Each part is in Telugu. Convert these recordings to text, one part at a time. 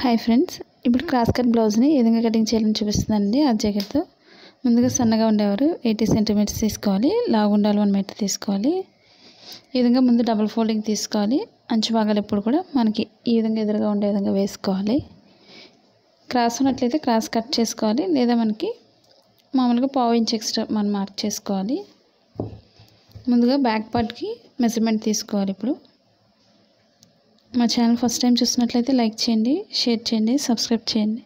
హాయ్ ఫ్రెండ్స్ ఇప్పుడు క్రాస్ కట్ బ్లౌజ్ని ఏ విధంగా కటింగ్ చేయాలని చూపిస్తుందండి ఆ జాకెట్తో ముందుగా సన్నగా ఉండేవారు ఎయిటీ సెంటీమీటర్స్ తీసుకోవాలి లావు ఉండాలి వన్ మీటర్ తీసుకోవాలి ఈ విధంగా ముందు డబుల్ ఫోల్డింగ్ తీసుకోవాలి అంచు భాగాలు ఎప్పుడు కూడా మనకి ఈ విధంగా ఎదురుగా ఉండే విధంగా వేసుకోవాలి క్రాస్ ఉన్నట్లయితే క్రాస్ కట్ చేసుకోవాలి లేదా మనకి మామూలుగా పావు ఇంచ్ ఎక్స్ట్రా మనం మార్క్ చేసుకోవాలి ముందుగా బ్యాక్ పార్ట్కి మెజర్మెంట్ తీసుకోవాలి ఇప్పుడు మా ఛానల్ ఫస్ట్ టైం చూసినట్లయితే లైక్ చేయండి షేర్ చేయండి సబ్స్క్రైబ్ చేయండి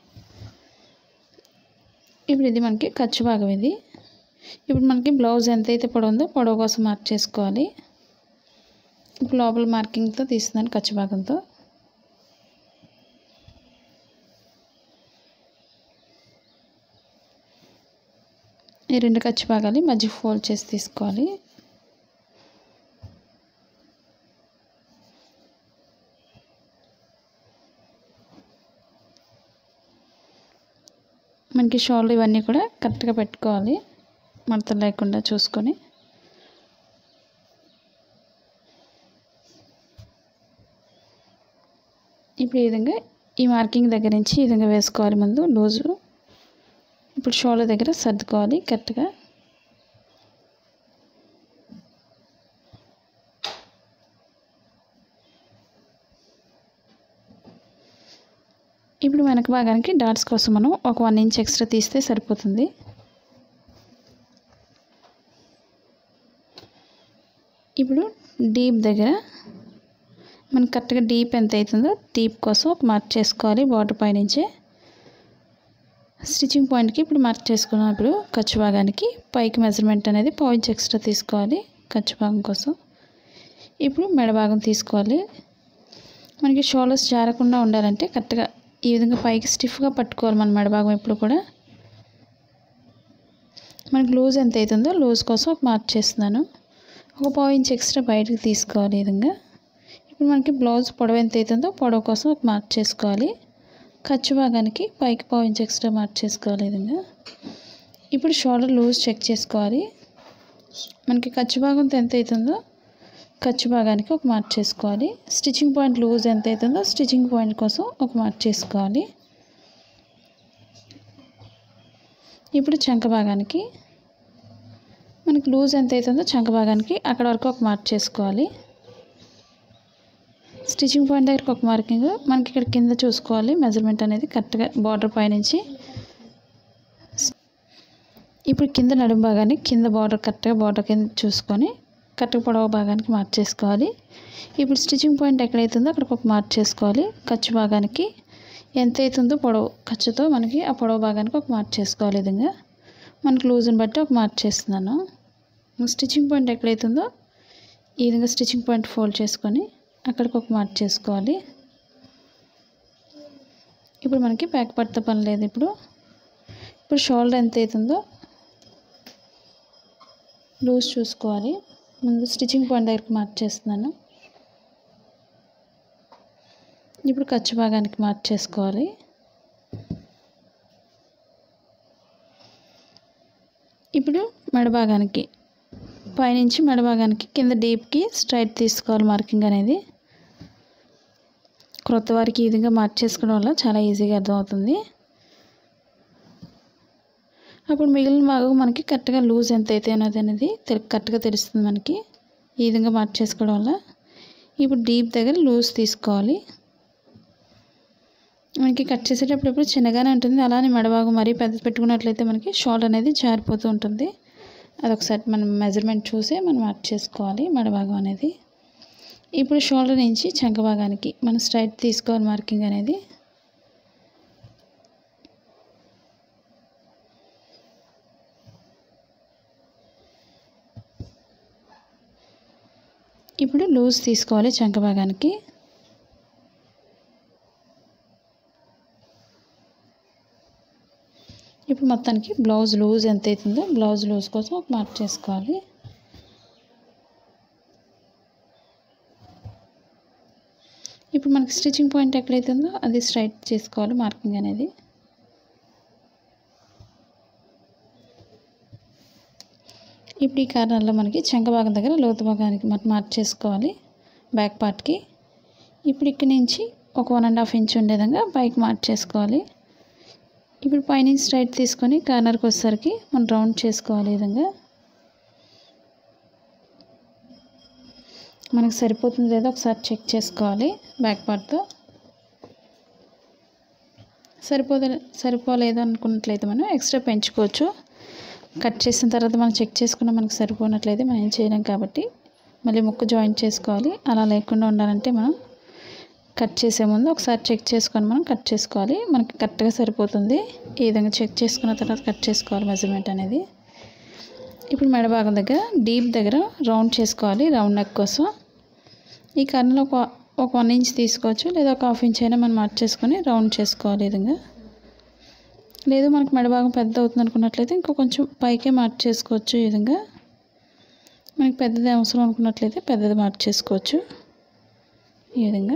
ఇప్పుడు ఇది మనకి ఖర్చు భాగం ఇది ఇప్పుడు మనకి బ్లౌజ్ ఎంతైతే పొడవు ఉందో పొడవు కోసం మార్క్ చేసుకోవాలి ఇప్పుడు లోపల మార్కింగ్తో తీస్తున్నాను ఖర్చు భాగంతో ఈ రెండు ఖర్చు భాగాలు మధ్య ఫోల్డ్ చేసి తీసుకోవాలి మనకి షోల్డర్ ఇవన్నీ కూడా కరెక్ట్గా పెట్టుకోవాలి మడతలు లేకుండా చూసుకొని ఇప్పుడు ఈ విధంగా ఈ మార్కింగ్ దగ్గర నుంచి ఈ విధంగా వేసుకోవాలి ముందు లూజు ఇప్పుడు షోల్డర్ దగ్గర సర్దుకోవాలి కరెక్ట్గా ఇప్పుడు వెనక భాగానికి డాట్స్ కోసం మనం ఒక వన్ ఇంచ్ ఎక్స్ట్రా తీస్తే సరిపోతుంది ఇప్పుడు డీప్ దగ్గర మనకి కరెక్ట్గా డీప్ ఎంత అవుతుందో డీప్ కోసం ఒక మార్క్ చేసుకోవాలి బార్డర్ పైనుంచే స్టిచ్చింగ్ పాయింట్కి ఇప్పుడు మార్క్ చేసుకున్నప్పుడు ఖర్చు భాగానికి పైకి మెజర్మెంట్ అనేది పావు ఇంచ్ ఎక్స్ట్రా తీసుకోవాలి ఖర్చు భాగం కోసం ఇప్పుడు మెడ భాగం తీసుకోవాలి మనకి షోల్డర్స్ జారకుండా ఉండాలంటే కరెక్ట్గా ఈ విధంగా పైకి స్టిఫ్గా పట్టుకోవాలి మన మెడభాగం ఎప్పుడు కూడా మనకి లూజ్ ఎంత అవుతుందో లూజ్ కోసం ఒక మార్క్ చేస్తున్నాను ఒక పావు ఇంచ్ ఎక్స్ట్రా బయటకు తీసుకోవాలి ఈ విధంగా ఇప్పుడు మనకి బ్లౌజ్ పొడవు ఎంత అవుతుందో పొడవు కోసం ఒక మార్క్ చేసుకోవాలి ఖర్చు భాగానికి పైకి పావు ఇంచ్ ఎక్స్ట్రా మార్క్ చేసుకోవాలి ఈ విధంగా ఇప్పుడు షోల్డర్ లూజ్ చెక్ చేసుకోవాలి మనకి ఖర్చు భాగంతో ఎంత అవుతుందో ఖర్చు భాగానికి ఒక మార్క్ చేసుకోవాలి స్టిచ్చింగ్ పాయింట్ లూజ్ ఎంత అవుతుందో స్టిచ్చింగ్ పాయింట్ కోసం ఒక మార్క్ చేసుకోవాలి ఇప్పుడు చంక భాగానికి మనకి లూజ్ ఎంత అవుతుందో చంక భాగానికి అక్కడ వరకు ఒక మార్క్ చేసుకోవాలి స్టిచ్చింగ్ పాయింట్ దగ్గరికి ఒక మార్కింగ్ మనకి ఇక్కడ కింద చూసుకోవాలి మెజర్మెంట్ అనేది కరెక్ట్గా బార్డర్ పైనుంచి ఇప్పుడు కింద నడుము భాగాన్ని కింద బార్డర్ కరెక్ట్గా బార్డర్ కింద చూసుకొని కట్టుకు పొడవు భాగానికి మార్క్ చేసుకోవాలి ఇప్పుడు స్టిచ్చింగ్ పాయింట్ ఎక్కడైతుందో అక్కడికి ఒక మార్క్ చేసుకోవాలి ఖర్చు భాగానికి ఎంత అవుతుందో పొడవు ఖర్చుతో మనకి ఆ పొడవు భాగానికి ఒక మార్క్ చేసుకోవాలి ఈ విధంగా మనకి లూజ్ని బట్టి ఒక మార్క్ చేస్తున్నాను స్టిచ్చింగ్ పాయింట్ ఎక్కడైతుందో ఈ విధంగా స్టిచ్చింగ్ పాయింట్ ఫోల్డ్ చేసుకొని అక్కడికి ఒక మార్క్ చేసుకోవాలి ఇప్పుడు మనకి బ్యాక్ పడితే పని లేదు ఇప్పుడు ఇప్పుడు షోల్డర్ ఎంత అవుతుందో లూజ్ చూసుకోవాలి ముందు స్టిచ్చింగ్ పాయింట్ దగ్గరికి మార్క్ చేస్తున్నాను ఇప్పుడు ఖర్చు భాగానికి మార్క్ చేసుకోవాలి ఇప్పుడు మెడ భాగానికి పైనుంచి మెడ భాగానికి కింద డీప్కి స్ట్రైట్ తీసుకోవాలి మార్కింగ్ అనేది క్రొత్త వారికి ఈ విధంగా మార్క్ చేసుకోవడం వల్ల చాలా ఈజీగా అర్థమవుతుంది అప్పుడు మిగిలిన భాగం మనకి కరెక్ట్గా లూజ్ ఎంత అయితే అనేది అనేది కరెక్ట్గా తెలుస్తుంది మనకి ఈ విధంగా మార్క్ చేసుకోవడం వల్ల ఇప్పుడు డీప్ దగ్గర లూజ్ తీసుకోవాలి మనకి కట్ చేసేటప్పుడు ఎప్పుడు చిన్నగానే ఉంటుంది అలానే మెడభాగం మరీ పెద్ద పెట్టుకున్నట్లయితే మనకి షోల్డర్ అనేది జారిపోతూ ఉంటుంది అదొకసారి మనం మెజర్మెంట్ చూసే మనం మార్క్ చేసుకోవాలి మెడభాగం అనేది ఇప్పుడు షోల్డర్ నుంచి చంక భాగానికి మనం స్ట్రైట్ తీసుకోవాలి మార్కింగ్ అనేది ఇప్పుడు లూజ్ తీసుకోవాలి చంక భాగానికి ఇప్పుడు మొత్తానికి బ్లౌజ్ లూజ్ ఎంత అవుతుందో బ్లౌజ్ లూజ్ కోసం ఒక మార్క్ చేసుకోవాలి ఇప్పుడు మనకి స్టిచ్చింగ్ పాయింట్ ఎక్కడైతుందో అది స్ట్రైట్ చేసుకోవాలి మార్కింగ్ అనేది ఇప్పుడు ఈ కార్నర్లో మనకి చంక భాగం దగ్గర లోతు భాగానికి మనం మార్క్ చేసుకోవాలి బ్యాక్ పార్ట్కి ఇప్పుడు ఇక్కడి నుంచి ఒక వన్ అండ్ హాఫ్ ఇంచ్ ఉండే విధంగా పైకి మార్క్ చేసుకోవాలి ఇప్పుడు పైనుంచి స్ట్రైట్ తీసుకొని కార్నర్కి వచ్చేసరికి మనం రౌండ్ చేసుకోవాలి ఈ విధంగా మనకు సరిపోతుంది లేదో ఒకసారి చెక్ చేసుకోవాలి బ్యాక్ పార్ట్తో సరిపోదే సరిపోలేదు అనుకున్నట్లయితే మనం ఎక్స్ట్రా పెంచుకోవచ్చు కట్ చేసిన తర్వాత మనం చెక్ చేసుకున్న మనకు సరిపోనట్లయితే మనం ఏం చేయలేం కాబట్టి మళ్ళీ ముక్కు జాయింట్ చేసుకోవాలి అలా లేకుండా ఉండాలంటే మనం కట్ చేసే ముందు ఒకసారి చెక్ చేసుకొని మనం కట్ చేసుకోవాలి మనకి కరెక్ట్గా సరిపోతుంది ఈ విధంగా చెక్ చేసుకున్న తర్వాత కట్ చేసుకోవాలి మెజర్మెంట్ అనేది ఇప్పుడు మెడ భాగం దగ్గర డీప్ దగ్గర రౌండ్ చేసుకోవాలి రౌండ్ నెక్ కోసం ఈ కర్నలో ఒక ఒక వన్ ఇంచ్ తీసుకోవచ్చు లేదా ఒక హాఫ్ ఇంచ్ అయినా మనం మార్క్ చేసుకొని రౌండ్ చేసుకోవాలి ఈ విధంగా లేదు మనకు మెడ భాగం పెద్ద అవుతుంది అనుకున్నట్లయితే ఇంకా కొంచెం పైకే మార్క్ చేసుకోవచ్చు ఈ విధంగా మనకి పెద్దది అవసరం అనుకున్నట్లయితే పెద్దది మార్క్ చేసుకోవచ్చు ఈ విధంగా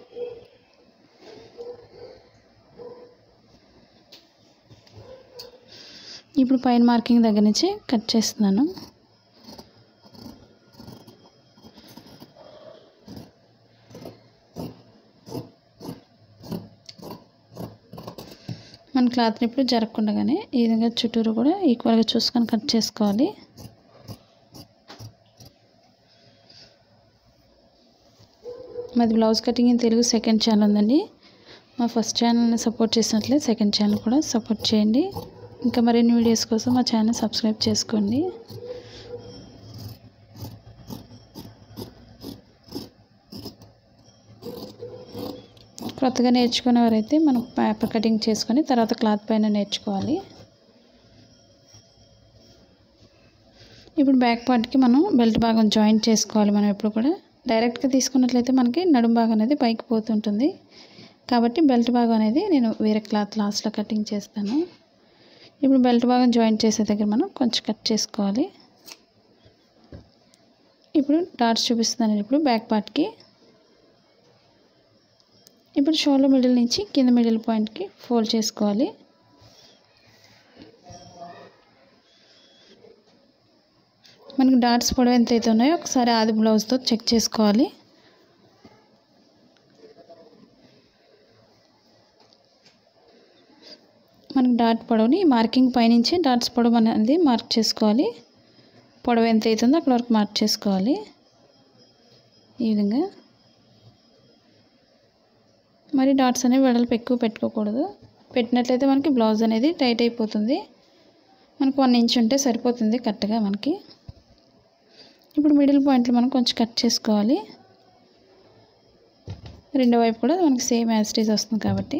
ఇప్పుడు పైన మార్కింగ్ దగ్గర నుంచి కట్ చేస్తున్నాను మన క్లాత్ని ఇప్పుడు జరగకుండానే ఈ విధంగా చుట్టూరు కూడా ఈక్వల్గా చూసుకొని కట్ చేసుకోవాలి మాది blouse cutting in Telugu second channel ఉందండి మా ఫస్ట్ ఛానల్ని సపోర్ట్ చేసినట్లే సెకండ్ ఛానల్ కూడా సపోర్ట్ చేయండి ఇంకా మరిన్ని వీడియోస్ కోసం మా ఛానల్ సబ్స్క్రైబ్ చేసుకోండి కొత్తగా నేర్చుకునేవారైతే మనం పేపర్ కటింగ్ చేసుకొని తర్వాత క్లాత్ పైన నేర్చుకోవాలి ఇప్పుడు బ్యాక్ పార్ట్కి మనం బెల్ట్ భాగం జాయింట్ చేసుకోవాలి మనం ఎప్పుడు కూడా డైరెక్ట్గా తీసుకున్నట్లయితే మనకి నడుం భాగం అనేది పైకి పోతుంటుంది కాబట్టి బెల్ట్ భాగం అనేది నేను వేరే క్లాత్ లాస్ట్లో కటింగ్ చేస్తాను ఇప్పుడు బెల్ట్ భాగం జాయింట్ చేసే దగ్గర మనం కొంచెం కట్ చేసుకోవాలి ఇప్పుడు డాట్స్ చూపిస్తున్నాను ఇప్పుడు బ్యాక్ పార్ట్కి ఇప్పుడు షోల్డర్ మిడిల్ నుంచి కింద మిడిల్ పాయింట్కి ఫోల్డ్ చేసుకోవాలి మనకి డాట్స్ పొడవు ఎంత అయితే ఉన్నాయో ఒకసారి ఆది బ్లౌజ్తో చెక్ చేసుకోవాలి మనకి డాట్ పొడవుని మార్కింగ్ పైనుంచి డాట్స్ పొడవు అనేది మార్క్ చేసుకోవాలి పొడవు ఎంత అవుతుందో అక్కడ వరకు మార్క్ చేసుకోవాలి ఈ విధంగా మరి డాట్స్ అనేవి వెడల్పు ఎక్కువ పెట్టుకోకూడదు పెట్టినట్లయితే మనకి బ్లౌజ్ అనేది టైట్ అయిపోతుంది మనకు వన్ ఇంచ్ ఉంటే సరిపోతుంది కరెక్ట్గా మనకి ఇప్పుడు మిడిల్ పాయింట్లో మనం కొంచెం కట్ చేసుకోవాలి రెండో వైపు కూడా మనకి సేమ్ యాసిటీస్ వస్తుంది కాబట్టి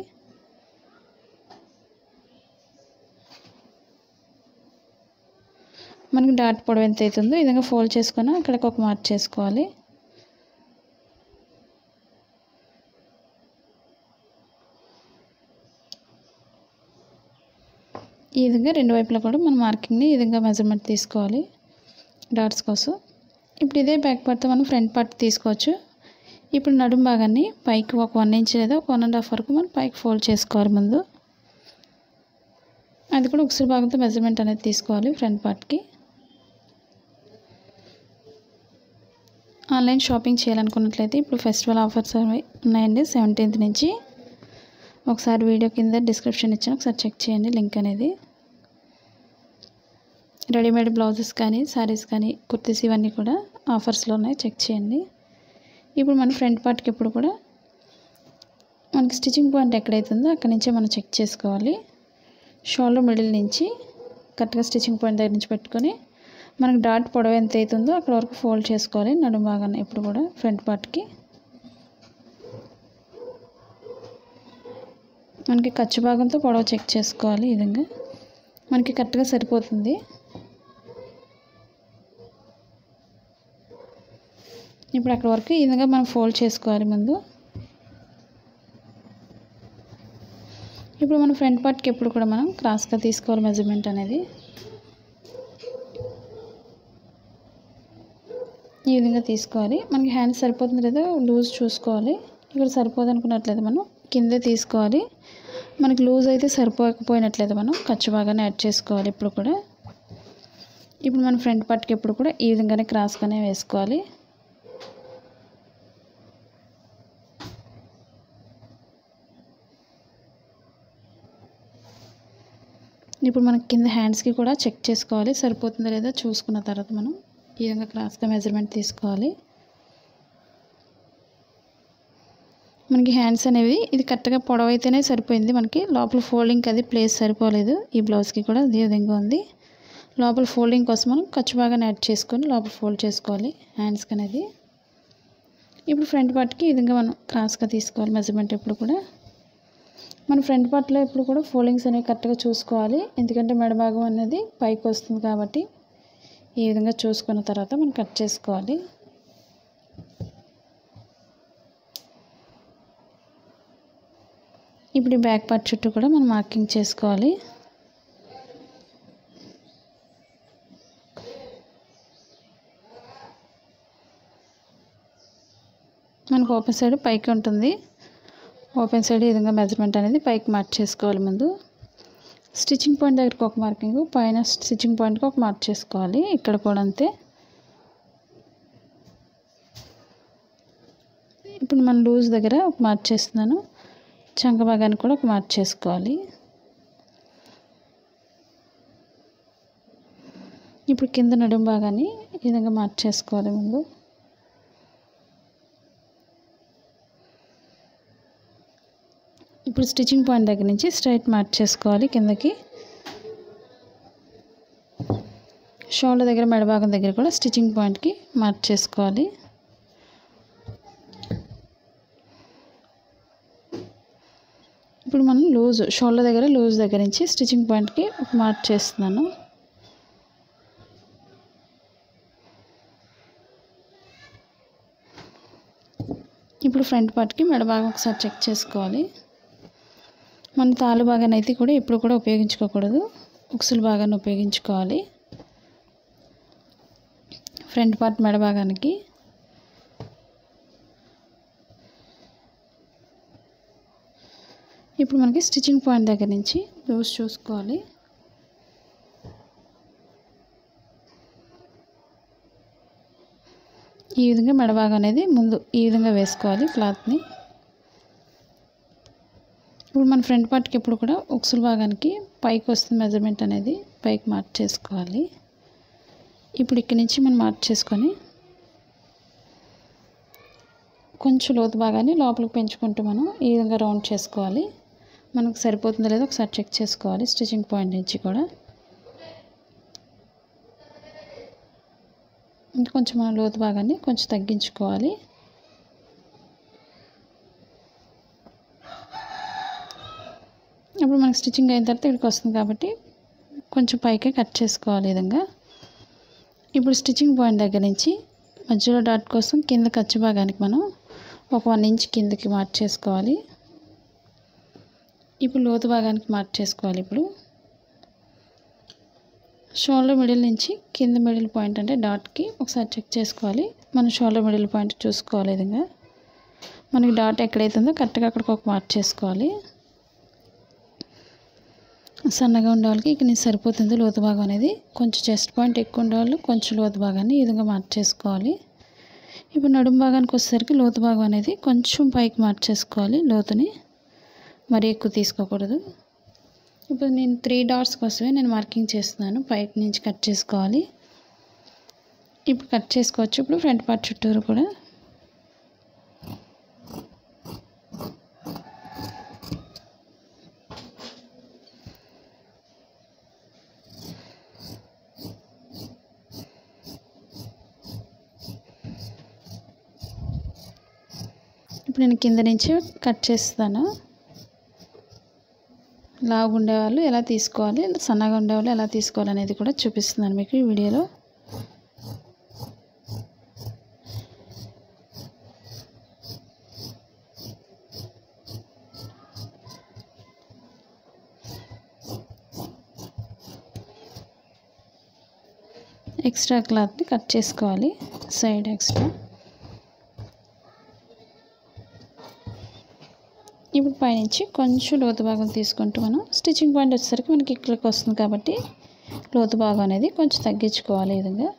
మనకి డాట్ పొడవు ఎంత అవుతుందో ఈ విధంగా ఫోల్డ్ చేసుకొని అక్కడికి ఒక మార్క్ చేసుకోవాలి ఈ విధంగా రెండు వైపులా కూడా మనం మార్కింగ్ని ఈ విధంగా మెజర్మెంట్ తీసుకోవాలి డాట్స్ కోసం ఇప్పుడు ఇదే బ్యాక్ పార్ట్తో మనం ఫ్రంట్ పార్ట్ తీసుకోవచ్చు ఇప్పుడు నడుము భాగాన్ని పైకి ఒక వన్ ఇంచ్ లేదా ఒక వన్ అండ్ హాఫ్ వరకు మనం పైకి ఫోల్డ్ చేసుకోవాలి ముందు అది కూడా ఉక్సురు భాగంతో మెజర్మెంట్ అనేది తీసుకోవాలి ఫ్రంట్ పార్ట్కి ఆన్లైన్ షాపింగ్ చేయాలనుకున్నట్లయితే ఇప్పుడు ఫెస్టివల్ ఆఫర్స్ అవి ఉన్నాయండి సెవెంటీన్త్ నుంచి ఒకసారి వీడియో కింద డిస్క్రిప్షన్ ఇచ్చాను ఒకసారి చెక్ చేయండి లింక్ అనేది రెడీమేడ్ బ్లౌజెస్ కానీ శారీస్ కానీ కుర్తీస్ ఇవన్నీ కూడా ఆఫర్స్లో ఉన్నాయి చెక్ చేయండి ఇప్పుడు మన ఫ్రంట్ పార్ట్కి ఎప్పుడు కూడా మనకి స్టిచ్చింగ్ పాయింట్ ఎక్కడైతుందో అక్కడి నుంచే మనం చెక్ చేసుకోవాలి షోల్డర్ మిడిల్ నుంచి కరెక్ట్గా స్టిచ్చింగ్ పాయింట్ దగ్గర నుంచి పెట్టుకొని మనకి డాట్ పొడవు ఎంత అవుతుందో అక్కడ వరకు ఫోల్డ్ చేసుకోవాలి నడుము భాగాన్ని ఎప్పుడు కూడా ఫ్రంట్ పార్ట్కి మనకి ఖర్చు భాగంతో పొడవు చెక్ చేసుకోవాలి ఈ విధంగా మనకి కరెక్ట్గా సరిపోతుంది ఇప్పుడు అక్కడ వరకు ఈ విధంగా మనం ఫోల్డ్ చేసుకోవాలి ముందు ఇప్పుడు మన ఫ్రంట్ పార్ట్కి ఎప్పుడు కూడా మనం క్రాస్గా తీసుకోవాలి మెజర్మెంట్ అనేది ఈ విధంగా తీసుకోవాలి మనకి హ్యాండ్ సరిపోతుంది లేదా లూజ్ చూసుకోవాలి ఇక్కడ సరిపోదు అనుకున్నట్లయితే మనం కిందే తీసుకోవాలి మనకి లూజ్ అయితే సరిపోకపోయినట్లయితే మనం ఖర్చు బాగానే యాడ్ చేసుకోవాలి ఇప్పుడు కూడా ఇప్పుడు మన ఫ్రంట్ పార్ట్కి ఎప్పుడు కూడా ఈ విధంగానే క్రాస్గానే వేసుకోవాలి ఇప్పుడు మనకి కింద హ్యాండ్స్కి కూడా చెక్ చేసుకోవాలి సరిపోతుందా లేదా చూసుకున్న తర్వాత మనం ఈ విధంగా క్రాస్గా మెజర్మెంట్ తీసుకోవాలి మనకి హ్యాండ్స్ అనేవి ఇది కరెక్ట్గా పొడవైతేనే సరిపోయింది మనకి లోపల ఫోల్డింగ్కి అది ప్లేస్ సరిపోలేదు ఈ బ్లౌజ్కి కూడా అదే విధంగా ఉంది లోపల ఫోల్డింగ్ కోసం మనం ఖర్చు బాగా యాడ్ చేసుకొని లోపల ఫోల్డ్ చేసుకోవాలి హ్యాండ్స్కి అనేది ఇప్పుడు ఫ్రంట్ పార్ట్కి ఈ విధంగా మనం క్రాస్గా తీసుకోవాలి మెజర్మెంట్ ఎప్పుడు కూడా మన ఫ్రంట్ పార్ట్లో ఎప్పుడు కూడా ఫోల్డింగ్స్ అనేవి కరెక్ట్గా చూసుకోవాలి ఎందుకంటే మెడ భాగం అనేది పైకి వస్తుంది కాబట్టి ఈ విధంగా చూసుకున్న తర్వాత మనం కట్ చేసుకోవాలి ఇప్పుడు ఈ బ్యాక్ పార్ట్ చుట్టూ కూడా మనం మార్కింగ్ చేసుకోవాలి మనకు ఓపెన్ సైడ్ పైకి ఉంటుంది ఓపెన్ సైడ్ ఈ విధంగా మెజర్మెంట్ అనేది పైకి మార్క్ చేసుకోవాలి ముందు స్టిచ్చింగ్ పాయింట్ దగ్గరికి ఒక మార్కింగ్ పైన స్టిచ్చింగ్ పాయింట్కి ఒక మార్క్ చేసుకోవాలి ఇక్కడ కూడా అంతే ఇప్పుడు మన లూజ్ దగ్గర ఒక మార్క్ చేస్తున్నాను చంక భాగాన్ని కూడా ఒక మార్క్ చేసుకోవాలి ఇప్పుడు కింద నడుము భాగాన్ని ఈ విధంగా మార్క్ చేసుకోవాలి ముందు ఇప్పుడు స్టిచ్చింగ్ పాయింట్ దగ్గర నుంచి స్ట్రైట్ మార్క్ చేసుకోవాలి కిందకి షోల్డర్ దగ్గర మెడభాగం దగ్గర కూడా స్టిచ్చింగ్ పాయింట్కి మార్క్ చేసుకోవాలి ఇప్పుడు మనం లూజ్ షోల్డర్ దగ్గర లూజ్ దగ్గర నుంచి స్టిచ్చింగ్ పాయింట్కి ఒక మార్క్ చేస్తున్నాను ఇప్పుడు ఫ్రంట్ పార్ట్కి మెడ భాగం ఒకసారి చెక్ చేసుకోవాలి మన తాలు భాగాన్ని అయితే కూడా ఎప్పుడు కూడా ఉపయోగించుకోకూడదు ఉక్సులు భాగాన్ని ఉపయోగించుకోవాలి ఫ్రంట్ పార్ట్ మెడ భాగానికి ఇప్పుడు మనకి స్టిచ్చింగ్ పాయింట్ దగ్గర నుంచి లూజ్ చూసుకోవాలి ఈ విధంగా మెడభాగం అనేది ముందు ఈ విధంగా వేసుకోవాలి క్లాత్ని ఇప్పుడు మన ఫ్రంట్ పార్ట్కి ఎప్పుడు కూడా ఉక్సుల భాగానికి పైకి వస్తుంది మెజర్మెంట్ అనేది పైకి మార్క్ చేసుకోవాలి ఇప్పుడు ఇక్కడి నుంచి మనం మార్క్ చేసుకొని కొంచెం లోతు భాగాన్ని లోపలికి పెంచుకుంటూ మనం ఈ విధంగా రౌండ్ చేసుకోవాలి మనకు సరిపోతుందో లేదో ఒకసారి చెక్ చేసుకోవాలి స్టిచ్చింగ్ పాయింట్ నుంచి కూడా ఇంకా కొంచెం మన లోతు భాగాన్ని కొంచెం తగ్గించుకోవాలి ఇప్పుడు మనకి స్టిచ్చింగ్ అయిన తర్వాత ఇక్కడికి వస్తుంది కాబట్టి కొంచెం పైకే కట్ చేసుకోవాలి ఈ విధంగా ఇప్పుడు స్టిచ్చింగ్ పాయింట్ దగ్గర నుంచి మధ్యలో డాట్ కోసం కింద ఖర్చు భాగానికి మనం ఒక వన్ ఇంచ్ కిందకి మార్క్ చేసుకోవాలి ఇప్పుడు లోతు భాగానికి మార్క్ చేసుకోవాలి ఇప్పుడు షోల్డర్ మిడిల్ నుంచి కింద మిడిల్ పాయింట్ అంటే డాట్కి ఒకసారి చెక్ చేసుకోవాలి మన షోల్డర్ మిడిల్ పాయింట్ చూసుకోవాలి ఈ విధంగా మనకి డాట్ ఎక్కడైతే ఉందో కరెక్ట్గా అక్కడికి ఒక మార్క్ చేసుకోవాలి సన్నగా ఉండే వాళ్ళకి ఇక్కడ నుంచి సరిపోతుంది లోతు భాగం అనేది కొంచెం చెస్ట్ పాయింట్ ఎక్కువ ఉండే వాళ్ళు కొంచెం లోతు భాగాన్ని ఈ విధంగా మార్క్ చేసుకోవాలి ఇప్పుడు నడుము భాగానికి వచ్చేసరికి లోతు భాగం అనేది కొంచెం పైకి మార్క్ చేసుకోవాలి లోతుని మరీ ఎక్కువ తీసుకోకూడదు ఇప్పుడు నేను త్రీ డాట్స్ కోసమే నేను మార్కింగ్ చేస్తున్నాను పైకి నుంచి కట్ చేసుకోవాలి ఇప్పుడు కట్ చేసుకోవచ్చు ఇప్పుడు ఫ్రంట్ పార్ట్ చుట్టూరు కూడా ఇప్పుడు నేను కింద నుంచి కట్ చేస్తాను లావుగా ఉండేవాళ్ళు ఎలా తీసుకోవాలి సన్నగా ఉండేవాళ్ళు ఎలా తీసుకోవాలి అనేది కూడా చూపిస్తున్నాను మీకు ఈ వీడియోలో ఎక్స్ట్రా క్లాత్ని కట్ చేసుకోవాలి సైడ్ ఎక్స్ట్రా ఇప్పుడు పైనుంచి కొంచెం లోతు భాగం తీసుకుంటూ మనం స్టిచ్చింగ్ పాయింట్ వచ్చేసరికి మనకి ఇక్కడికి వస్తుంది కాబట్టి లోతు భాగం అనేది కొంచెం తగ్గించుకోవాలి ఈ విధంగా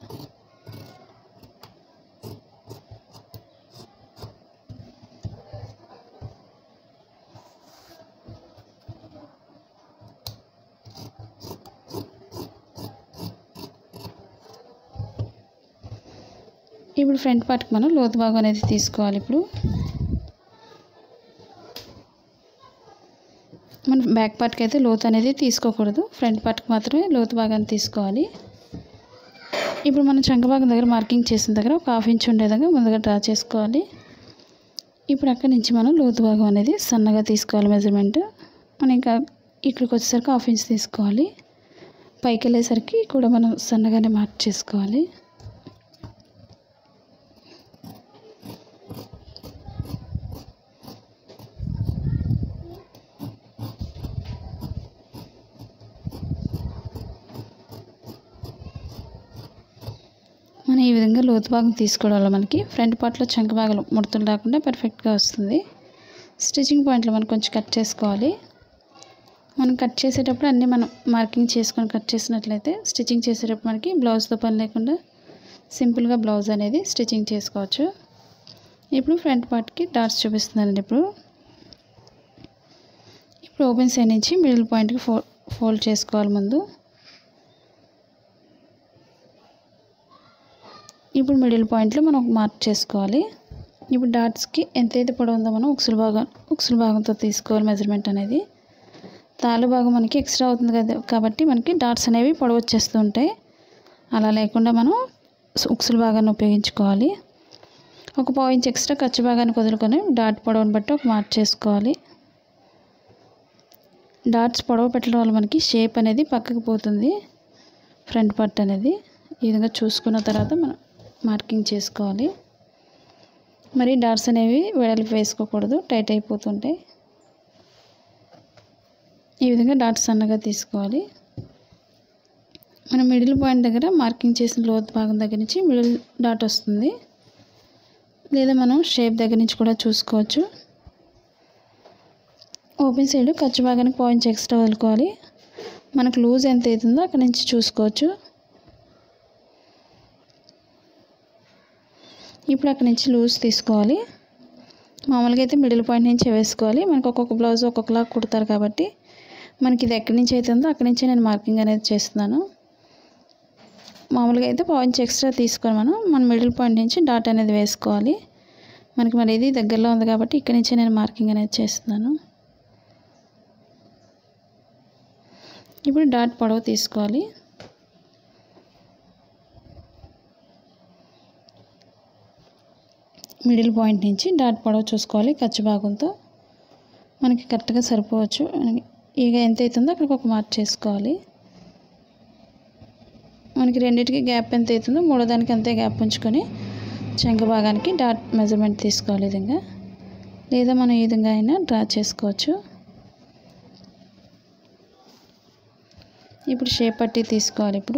ఇప్పుడు ఫ్రంట్ పార్ట్కి మనం లోతు భాగం అనేది తీసుకోవాలి ఇప్పుడు మన బ్యాక్ పార్ట్కి అయితే లోతు అనేది తీసుకోకూడదు ఫ్రంట్ పార్ట్కి మాత్రమే లోతు భాగాన్ని తీసుకోవాలి ఇప్పుడు మనం చంక భాగం దగ్గర మార్కింగ్ చేసిన దగ్గర ఒక హాఫ్ ఇంచ్ ఉండే విధంగా ముందుగా డ్రా చేసుకోవాలి ఇప్పుడు అక్కడి నుంచి మనం లోతు భాగం అనేది సన్నగా తీసుకోవాలి మెజర్మెంట్ మనం ఇంకా ఇక్కడికి వచ్చేసరికి హాఫ్ ఇంచ్ తీసుకోవాలి పైకి వెళ్ళేసరికి కూడా మనం సన్నగానే మార్క్ చేసుకోవాలి మనం ఈ విధంగా లోతు భాగం తీసుకోవడం వల్ల మనకి ఫ్రంట్ పార్ట్లో చంక భాగాలు ముడతలు రాకుండా పర్ఫెక్ట్గా వస్తుంది స్టిచ్చింగ్ పాయింట్లో మనం కొంచెం కట్ చేసుకోవాలి మనం కట్ చేసేటప్పుడు అన్నీ మనం మార్కింగ్ చేసుకొని కట్ చేసినట్లయితే స్టిచ్చింగ్ చేసేటప్పుడు మనకి బ్లౌజ్తో పని లేకుండా సింపుల్గా బ్లౌజ్ అనేది స్టిచ్చింగ్ చేసుకోవచ్చు ఇప్పుడు ఫ్రంట్ పార్ట్కి డాట్స్ చూపిస్తున్నానండి ఇప్పుడు ఇప్పుడు ఓపెన్ సైడ్ నుంచి మిడిల్ పాయింట్కి ఫో ఫోల్డ్ చేసుకోవాలి ముందు ఇప్పుడు మిడిల్ పాయింట్లో మనం ఒక మార్క్ చేసుకోవాలి ఇప్పుడు డాట్స్కి ఎంతైతే పొడవు ఉందో మనం ఉక్సుల భాగం ఉక్సుల భాగంతో తీసుకోవాలి మెజర్మెంట్ అనేది తాళ్ళు భాగం మనకి ఎక్స్ట్రా అవుతుంది కదా కాబట్టి మనకి డాట్స్ అనేవి పొడవు వచ్చేస్తూ ఉంటాయి అలా లేకుండా మనం ఉక్సుల భాగాన్ని ఉపయోగించుకోవాలి ఒక పావు ఇంచ్ ఎక్స్ట్రా ఖర్చు భాగాన్ని వదులుకొని డాట్ పొడవుని బట్టి ఒక మార్క్ చేసుకోవాలి డాట్స్ పొడవు పెట్టడం వల్ల మనకి షేప్ అనేది పక్కకు పోతుంది ఫ్రంట్ పార్ట్ అనేది ఈ విధంగా చూసుకున్న తర్వాత మనం మార్కింగ్ చేసుకోవాలి మరి డాట్స్ అనేవి వెడల్పు వేసుకోకూడదు టైట్ అయిపోతుంటాయి ఈ విధంగా డాట్స్ సన్నగా తీసుకోవాలి మనం మిడిల్ పాయింట్ దగ్గర మార్కింగ్ చేసిన లోతు భాగం దగ్గర నుంచి మిడిల్ డాట్ వస్తుంది లేదా మనం షేప్ దగ్గర నుంచి కూడా చూసుకోవచ్చు ఓపెన్ సైడ్ ఖర్చు భాగానికి పాయింట్స్ ఎక్స్ట్రా వదులుకోవాలి మనకు లూజ్ ఎంత అవుతుందో అక్కడ నుంచి చూసుకోవచ్చు ఇప్పుడు అక్కడ నుంచి లూజ్ తీసుకోవాలి మామూలుగా అయితే మిడిల్ పాయింట్ నుంచి వేసుకోవాలి మనకు ఒక్కొక్క బ్లౌజ్ ఒక్కొక్కలా కుడతారు కాబట్టి మనకి ఇది ఎక్కడి నుంచి అవుతుందో అక్కడి నుంచి నేను మార్కింగ్ అనేది చేస్తున్నాను మామూలుగా అయితే పాయింట్స్ ఎక్స్ట్రా తీసుకొని మనం మన మిడిల్ పాయింట్ నుంచి డాట్ అనేది వేసుకోవాలి మనకి మరి ఇది దగ్గరలో ఉంది కాబట్టి ఇక్కడి నుంచే నేను మార్కింగ్ అనేది చేస్తున్నాను ఇప్పుడు డాట్ పొడవు తీసుకోవాలి మిడిల్ పాయింట్ నుంచి డాట్ పొడవు చూసుకోవాలి ఖర్చు భాగంతో మనకి కరెక్ట్గా సరిపోవచ్చు ఇక ఎంత అవుతుందో అక్కడికి ఒక మార్క్ చేసుకోవాలి మనకి రెండింటికి గ్యాప్ ఎంత అవుతుందో మూడో దానికి అంతే గ్యాప్ ఉంచుకొని చంక భాగానికి డాట్ మెజర్మెంట్ తీసుకోవాలి ఈ విధంగా లేదా మనం ఈ విధంగా అయినా డ్రా చేసుకోవచ్చు ఇప్పుడు షేప్ పట్టి తీసుకోవాలి ఇప్పుడు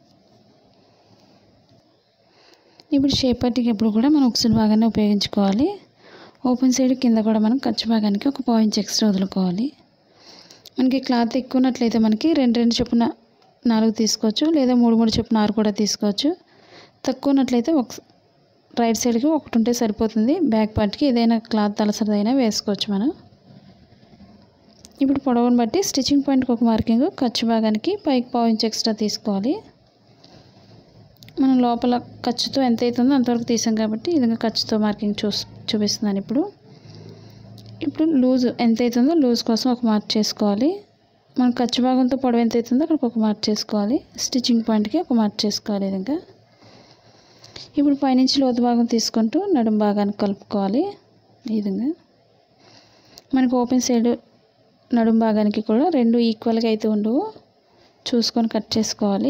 ఇప్పుడు షేప్ పట్టికి ఎప్పుడు కూడా మనం ఉక్సుల భాగాన్ని ఉపయోగించుకోవాలి ఓపెన్ సైడ్ కింద కూడా మనం ఖర్చు భాగానికి ఒక పాయింట్ ఎక్స్ట్రా వదులుకోవాలి మనకి క్లాత్ ఎక్కువ ఉన్నట్లయితే మనకి రెండు రెండు చొప్పున నాలుగు తీసుకోవచ్చు లేదా మూడు మూడు చొప్పున ఆరు కూడా తీసుకోవచ్చు తక్కువ ఉన్నట్లయితే ఒక రైట్ సైడ్కి ఒకటి ఉంటే సరిపోతుంది బ్యాక్ పార్ట్కి ఏదైనా క్లాత్ తలసరిదైనా వేసుకోవచ్చు మనం ఇప్పుడు పొడవును బట్టి స్టిచ్చింగ్ పాయింట్కి ఒక మార్కింగ్ ఖర్చు భాగానికి పైకి పావు ఇంచ్ ఎక్స్ట్రా తీసుకోవాలి మనం లోపల ఖర్చుతో ఎంత అవుతుందో అంతవరకు తీసాం కాబట్టి ఈ విధంగా ఖర్చుతో మార్కింగ్ చూ చూపిస్తున్నాను ఇప్పుడు ఇప్పుడు లూజ్ ఎంత అవుతుందో లూజ్ కోసం ఒక మార్క్ చేసుకోవాలి మనం ఖర్చు భాగంతో పొడవు ఎంత అవుతుందో అక్కడికి ఒక మార్క్ చేసుకోవాలి స్టిచ్చింగ్ పాయింట్కి ఒక మార్క్ చేసుకోవాలి ఈ విధంగా ఇప్పుడు పైనుంచి లోతు భాగం తీసుకుంటూ నడుం భాగానికి కలుపుకోవాలి ఈ విధంగా మనకు ఓపెన్ సైడ్ నడుం భాగానికి కూడా రెండు ఈక్వల్గా అయితే ఉండవు చూసుకొని కట్ చేసుకోవాలి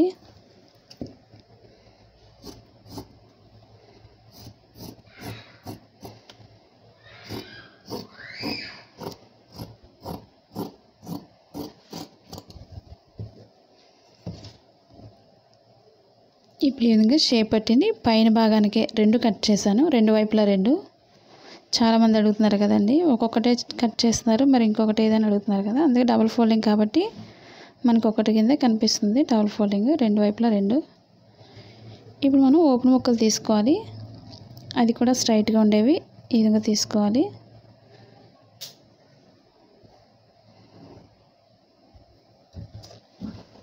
ఇప్పుడు ఈ విధంగా షేప్ పట్టింది పైన భాగానికి రెండు కట్ చేశాను రెండు వైపులా రెండు చాలామంది అడుగుతున్నారు కదండి ఒక్కొక్కటే కట్ చేస్తున్నారు మరి ఇంకొకటి ఏదైనా అడుగుతున్నారు కదా అందుకే డబుల్ ఫోల్డింగ్ కాబట్టి మనకు ఒకటి కింద కనిపిస్తుంది డబుల్ ఫోల్డింగ్ రెండు వైపులా రెండు ఇప్పుడు మనం ఓపెన్ ముక్కలు తీసుకోవాలి అది కూడా స్ట్రైట్గా ఉండేవి ఈ విధంగా తీసుకోవాలి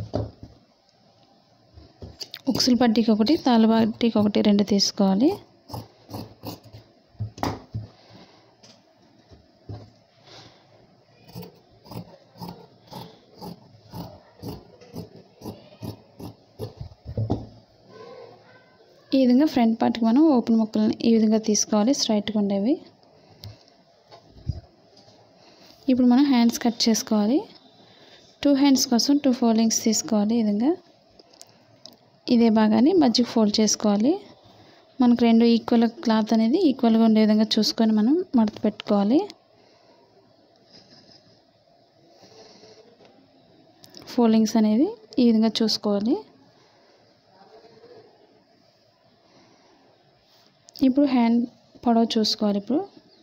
ఉక్సుల పట్టీకి ఒకటి తాళ్ళ పట్టీకి ఒకటి రెండు తీసుకోవాలి ఈ విధంగా ఫ్రంట్ పార్ట్కి మనం ఓపెన్ ముక్కలని ఈ విధంగా తీసుకోవాలి స్ట్రైట్గా ఉండేవి ఇప్పుడు మనం హ్యాండ్స్ కట్ చేసుకోవాలి టూ హ్యాండ్స్ కోసం టూ ఫోల్డింగ్స్ తీసుకోవాలి ఈ విధంగా ఇదే భాగాన్ని మధ్యకి ఫోల్డ్ చేసుకోవాలి మనకు రెండు ఈక్వల్ క్లాత్ అనేది ఈక్వల్గా ఉండే విధంగా చూసుకొని మనం మడత పెట్టుకోవాలి ఫోల్డింగ్స్ అనేవి ఈ విధంగా చూసుకోవాలి ఇప్పుడు హ్యాండ్ పొడవు చూసుకోవాలి ఇప్పుడు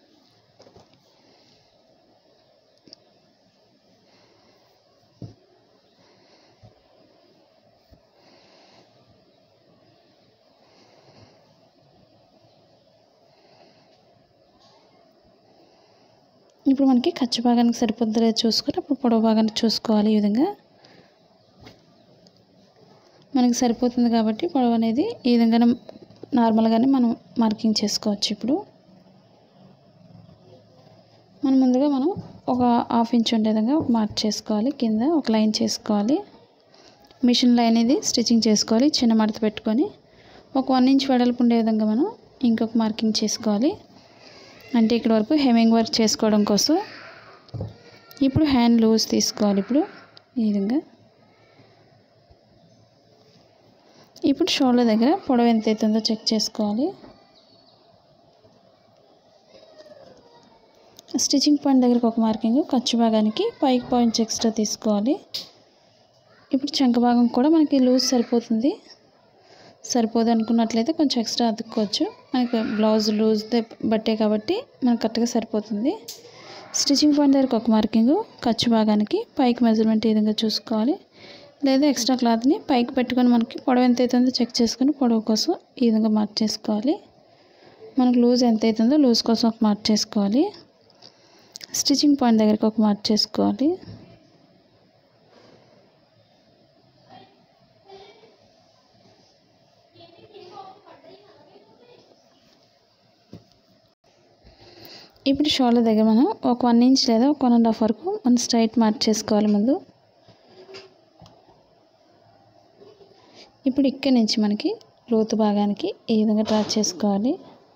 ఇప్పుడు మనకి ఖర్చు భాగానికి సరిపోద్దో లేదో చూసుకొని అప్పుడు పొడవు భాగాన్ని చూసుకోవాలి ఈ విధంగా మనకి సరిపోతుంది కాబట్టి పొడవు అనేది ఈ విధంగా నార్మల్గానే మనం మార్కింగ్ చేసుకోవచ్చు ఇప్పుడు మనం ముందుగా మనం ఒక హాఫ్ ఇంచ్ ఉండే విధంగా ఒక మార్క్ చేసుకోవాలి కింద ఒక లైన్ చేసుకోవాలి మిషన్ లైన్ ఇది స్టిచ్చింగ్ చేసుకోవాలి చిన్న మడత పెట్టుకొని ఒక వన్ ఇంచ్ వెడల్పు ఉండే విధంగా మనం ఇంకొక మార్కింగ్ చేసుకోవాలి అంటే ఇక్కడ వరకు హెమింగ్ వర్క్ చేసుకోవడం కోసం ఇప్పుడు హ్యాండ్ లూజ్ తీసుకోవాలి ఇప్పుడు ఈ విధంగా ఇప్పుడు షోల్డర్ దగ్గర పొడవు ఎంత అవుతుందో చెక్ చేసుకోవాలి స్టిచ్చింగ్ పాయింట్ దగ్గరకు ఒక మార్కింగ్ ఖర్చు భాగానికి పైకి పాయింట్స్ ఎక్స్ట్రా తీసుకోవాలి ఇప్పుడు చంక భాగం కూడా మనకి లూజ్ సరిపోతుంది సరిపోదు అనుకున్నట్లయితే కొంచెం ఎక్స్ట్రా అతుక్కోవచ్చు మనకి బ్లౌజ్ లూజ్ బట్టే కాబట్టి మనకు కరెక్ట్గా సరిపోతుంది స్టిచ్చింగ్ పాయింట్ దగ్గరకు ఒక మార్కింగ్ ఖర్చు భాగానికి పైకి మెజర్మెంట్ ఈ విధంగా చూసుకోవాలి లేదా ఎక్స్ట్రా క్లాత్ని పైకి పెట్టుకొని మనకి పొడవు ఎంత అవుతుందో చెక్ చేసుకొని పొడవు కోసం ఈ విధంగా మార్క్ చేసుకోవాలి మనకు లూజ్ ఎంత అవుతుందో లూజ్ కోసం ఒక మార్క్ చేసుకోవాలి స్టిచ్చింగ్ పాయింట్ దగ్గరికి ఒక మార్క్ చేసుకోవాలి ఇప్పుడు షోల్డర్ దగ్గర మనం ఒక వన్ ఇంచ్ లేదా ఒక వన్ అండ్ హాఫ్ వరకు మనం స్ట్రైట్ మార్క్ చేసుకోవాలి ముందు ఇప్పుడు ఇక్కడి నుంచి మనకి లోతు భాగానికి ఈ విధంగా డ్రా చేసుకోవాలి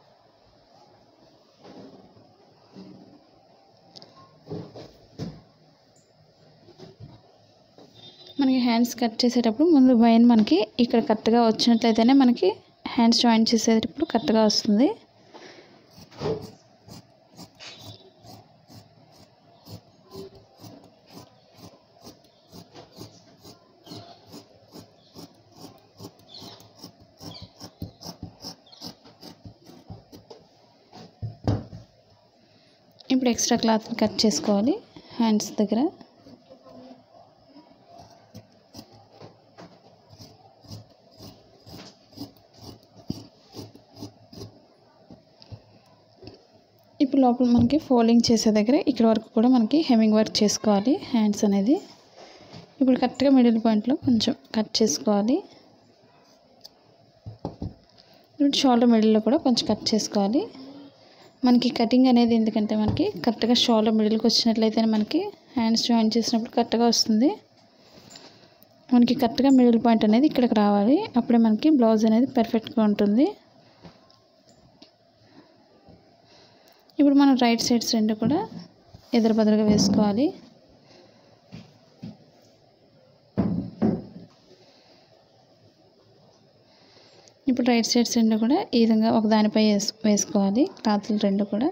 మనకి హ్యాండ్స్ కట్ చేసేటప్పుడు ముందు వైన్ మనకి ఇక్కడ కరెక్ట్గా వచ్చినట్లయితేనే మనకి హ్యాండ్స్ జాయిన్ చేసేటప్పుడు కరెక్ట్గా వస్తుంది ఇప్పుడు ఎక్స్ట్రా క్లాత్ని కట్ చేసుకోవాలి హ్యాండ్స్ దగ్గర ఇప్పుడు లోపల మనకి ఫోల్డింగ్ చేసే దగ్గర ఇక్కడ వరకు కూడా మనకి హెమింగ్ వర్క్ చేసుకోవాలి హ్యాండ్స్ అనేది ఇప్పుడు కరెక్ట్గా మిడిల్ పాయింట్లో కొంచెం కట్ చేసుకోవాలి ఇప్పుడు షోల్డర్ మిడిల్లో కూడా కొంచెం కట్ చేసుకోవాలి మనకి కటింగ్ అనేది ఎందుకంటే మనకి కరెక్ట్గా షోల్డర్ మిడిల్కి వచ్చినట్లయితే మనకి హ్యాండ్స్ జాయిన్ చేసినప్పుడు కరెక్ట్గా వస్తుంది మనకి కరెక్ట్గా మిడిల్ పాయింట్ అనేది ఇక్కడికి రావాలి అప్పుడే మనకి బ్లౌజ్ అనేది పర్ఫెక్ట్గా ఉంటుంది ఇప్పుడు మనం రైట్ సైడ్స్ రెండు కూడా ఎదురు బదులుగా వేసుకోవాలి ఇప్పుడు రైట్ సైడ్స్ రెండు కూడా ఈ విధంగా ఒక దానిపై వేసు వేసుకోవాలి క్లాత్లు రెండు కూడా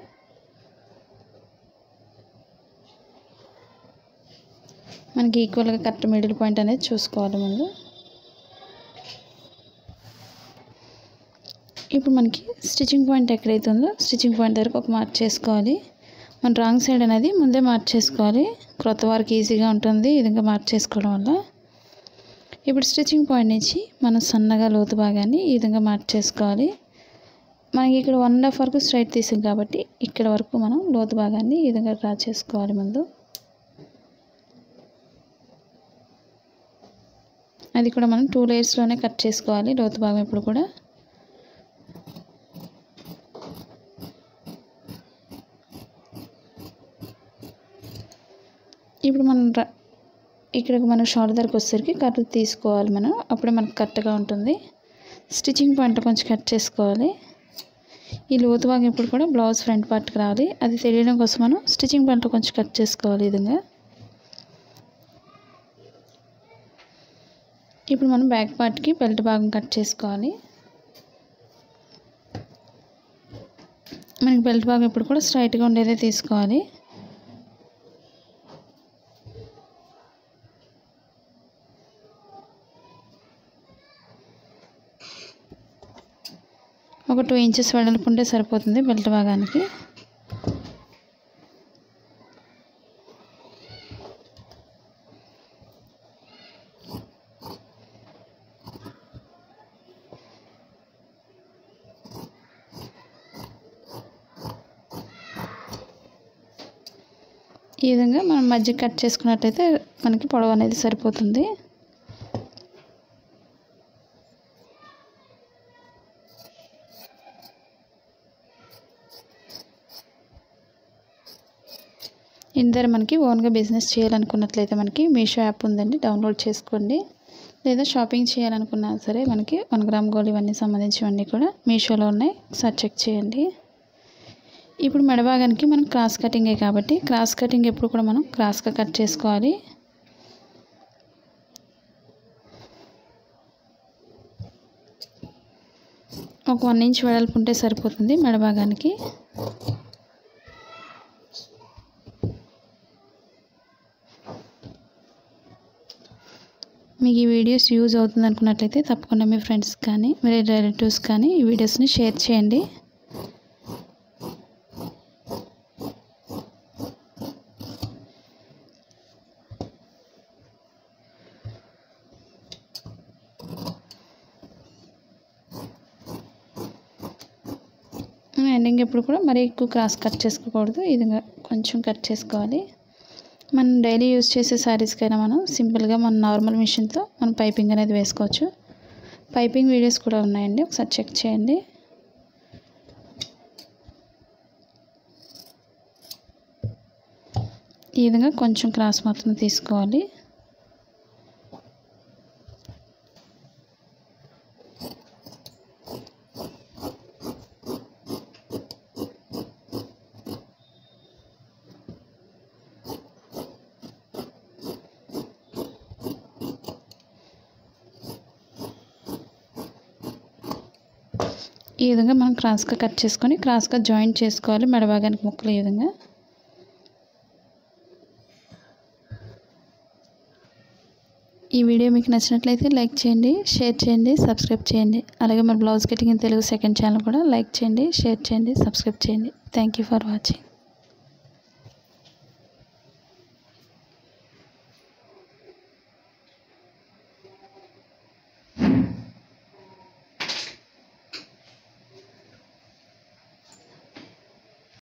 మనకి ఈక్వల్గా కరెక్ట్ మిడిల్ పాయింట్ అనేది చూసుకోవాలి ముందు ఇప్పుడు మనకి స్టిచ్చింగ్ పాయింట్ ఎక్కడైతే ఉందో స్టిచ్చింగ్ పాయింట్ దగ్గరకు ఒక మార్క్ చేసుకోవాలి మన రాంగ్ సైడ్ అనేది ముందే మార్క్ చేసుకోవాలి క్రొత్త వారికి ఈజీగా ఉంటుంది ఈ విధంగా మార్క్ చేసుకోవడం వల్ల ఇప్పుడు స్టిచ్చింగ్ పాయింట్ నుంచి మనం సన్నగా లోతు భాగాన్ని ఈ విధంగా మార్క్ చేసుకోవాలి మనకి ఇక్కడ వన్ అండ్ హాఫ్ వరకు స్ట్రైట్ తీసాం కాబట్టి ఇక్కడ వరకు మనం లోతు భాగాన్ని ఈ విధంగా డ్రా చేసుకోవాలి ముందు అది కూడా మనం టూ లేయర్స్లోనే కట్ చేసుకోవాలి లోతు భాగం ఇప్పుడు కూడా ఇప్పుడు మనం ర- ఇక్కడికి మనం షోల్డర్ దగ్గరికి వచ్చేసరికి కర్వ్ తీసుకోవాలి మనం అప్పుడే మనకు కరెక్ట్గా ఉంటుంది స్టిచ్చింగ్ పాయింట్ కొంచెం కట్ చేసుకోవాలి ఈ లోతు భాగం ఇప్పుడు కూడా బ్లౌజ్ ఫ్రంట్ పార్ట్కి రావాలి అది తెలియడం కోసం మనం స్టిచ్చింగ్ పాయింట్ కొంచెం కట్ చేసుకోవాలి ఈ విధంగా ఇప్పుడు మనం బ్యాక్ పార్ట్కి బెల్ట్ భాగం కట్ చేసుకోవాలి మనకి బెల్ట్ భాగం ఇప్పుడు కూడా స్ట్రైట్గా ఉండేదే తీసుకోవాలి ఒక టూ ఇంచెస్ వెడల్పు ఉంటే సరిపోతుంది బెల్ట్ భాగానికి ఈ విధంగా మనం మధ్య కట్ చేసుకున్నట్టయితే మనకి పొడవు అనేది సరిపోతుంది ఇందరు మనకి ఓన్గా బిజినెస్ చేయాలనుకున్నట్లయితే మనకి మీషో యాప్ ఉందండి డౌన్లోడ్ చేసుకోండి లేదా షాపింగ్ చేయాలనుకున్నా సరే మనకి వన్ గ్రామ్ గోల్డ్ ఇవన్నీ సంబంధించినవన్నీ కూడా మీషోలో ఉన్నాయి ఒకసారి చెక్ చేయండి ఇప్పుడు మెడభాగానికి మనం క్రాస్ కటింగే కాబట్టి క్రాస్ కటింగ్ ఎప్పుడు కూడా మనం క్రాస్గా కట్ చేసుకోవాలి ఒక వన్ ఇంచ్ వెడల్పు ఉంటే సరిపోతుంది మెడభాగానికి మీకు ఈ వీడియోస్ యూజ్ అవుతుంది అనుకున్నట్లయితే తప్పకుండా మీ ఫ్రెండ్స్ కానీ మీ రిలేటివ్స్ కానీ ఈ వీడియోస్ని షేర్ చేయండి ఎండింగ్ ఎప్పుడు కూడా మరీ ఎక్కువ క్రాస్ కట్ చేసుకోకూడదు ఇది కొంచెం కట్ చేసుకోవాలి మనం డైలీ యూజ్ చేసే శారీస్కైనా మనం సింపుల్గా మన నార్మల్ మిషన్తో మనం పైపింగ్ అనేది వేసుకోవచ్చు పైపింగ్ వీడియోస్ కూడా ఉన్నాయండి ఒకసారి చెక్ చేయండి ఈ విధంగా కొంచెం క్రాస్ మాత్రం తీసుకోవాలి ఈ విధంగా మనం క్రాస్గా కట్ చేసుకొని క్రాస్గా జాయింట్ చేసుకోవాలి మెడభాగానికి ముక్కలు ఈ విధంగా ఈ వీడియో మీకు నచ్చినట్లయితే లైక్ చేయండి షేర్ చేయండి సబ్స్క్రైబ్ చేయండి అలాగే మన blouse cutting in Telugu second channel కూడా లైక్ చేయండి షేర్ చేయండి సబ్స్క్రైబ్ చేయండి థ్యాంక్ యూ ఫర్ వాచింగ్